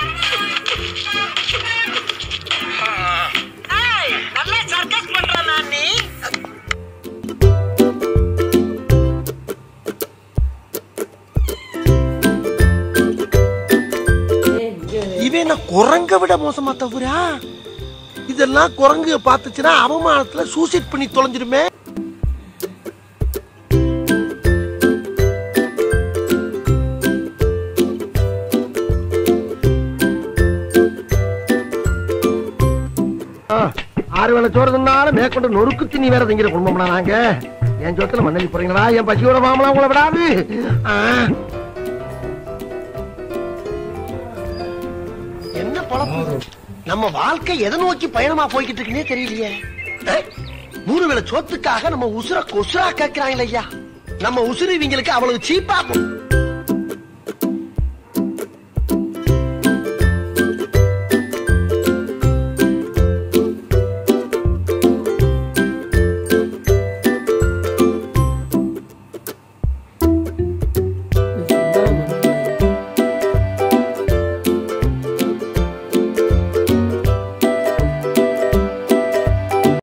ஏய், நல்லா சர்க்கஸ் பண்றானா நீ இவன் என்ன குரங்க விட மோசமா தவிரா இதெல்லாம் குரங்கு பார்த்துச்சுன்னா அவமானத்துல சூசைட் பண்ணி தொலைஞ்சிருமே ஆறு வேளை சோறு தின்னாலும் மேற்கொண்டு நொறுக்கு திணி வேற திங்கிற குடும்பம்னா நாங்க என் சொத்துல மண்ணலி போறீங்களா என் பசியோட மாமலாம் உங்களை விடாது ஆ. என்ன பழப்பு நம்ம வாழ்க்கை எதை நோக்கி பயணமா போய்கிட்டு இருக்குன்னே தெரியலையே ஏய், மூணு வேளை சோத்துக்காக நம்ம உசுர கொசுரா கேட்கிறாங்களே ஐயா நம்ம உசுறு இவங்களுக்கு அவ்வளவு சீப்பா